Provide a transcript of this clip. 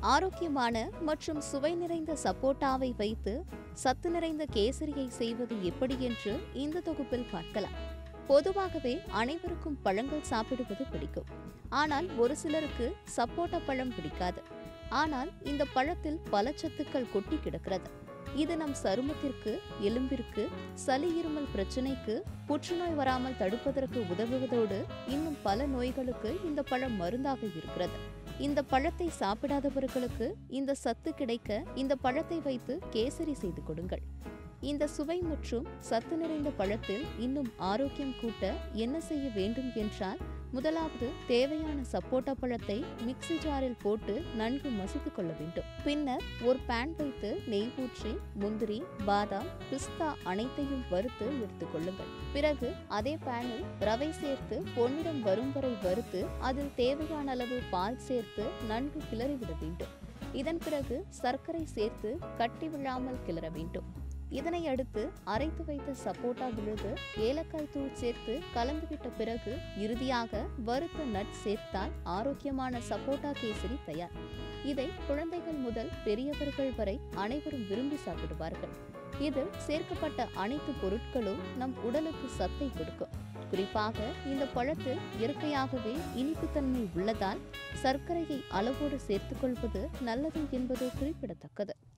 ஆரோக்கியமான மற்றும் சுவை நிறைந்த சப்போட்டாவை வைத்து சத்து நிறைந்த கேசரியை செய்வது எப்படி என்று இந்த தொகுப்பில் பார்க்கலாம் பொதுவாகவே அனைவருக்கும் பழங்கள் சாப்பிடுவது பிடிக்கும் ஆனால் ஒரு சிலருக்கு சப்போட்டா பழம் பிடிக்காது ஆனால் இந்த பழத்தில் பல சத்துக்கள் கொட்டி கிடக்கிறது இது நம் சருமத்திற்கு எலும்பிற்கு சளி இருமல் பிரச்சனைக்கு புற்றுநோய் வராமல் தடுப்பதற்கு உதவுவதோடு இன்னும் பல நோய்களுக்கு இந்த பழம் மருந்தாக இருக்கிறது இந்த பழத்தை சாப்பிடாதவர்களுக்கு இந்த சத்து கிடைக்க இந்த பழத்தை வைத்து கேசரி செய்து கொடுங்கள் இந்த சுவை மற்றும் சத்து நிறைந்த பழத்தில் இன்னும் ஆரோக்கியம் கூட்ட என்ன செய்ய வேண்டும் என்றால் முதலாவது தேவையான சப்போட்டா பழத்தை மிக்ஸி ஜாரில் போட்டு நன்கு மசித்துக் கொள்ள வேண்டும் பின்னர் ஒரு பேன் வைத்து நெய் ஊற்றி முந்திரி பாதாம் பிஸ்தா அனைத்தையும் வறுத்து எடுத்துக் கொள்ளுங்கள் பிறகு அதே பேனில் ரவை சேர்த்து பொன்னிறம் வரும் வரை வறுத்து அதில் தேவையான அளவு பால் சேர்த்து நன்கு கிளறிவிட வேண்டும் இதன் பிறகு சர்க்கரை சேர்த்து கட்டி விழாமல் கிளற வேண்டும் இதனை அடுத்து அரைத்து வைத்த சப்போட்டா விழுது ஏலக்காய் தூள் சேர்த்து கலந்துவிட்ட பிறகு இறுதியாக வறுத்த நட் சேர்த்தால் ஆரோக்கியமான சப்போட்டா கேசரி தயார் இதை குழந்தைகள் முதல் பெரியவர்கள் வரை அனைவரும் விரும்பி சாப்பிடுவார்கள் இதில் சேர்க்கப்பட்ட அனைத்து பொருட்களும் நம் உடலுக்கு சத்தை கொடுக்கும் குறிப்பாக இந்த பழத்தில் இயற்கையாகவே இனிப்புத்தன்மை உள்ளதால் சர்க்கரையை அளவோடு சேர்த்துக்கொள்வது நல்லது என்பது குறிப்பிடத்தக்கது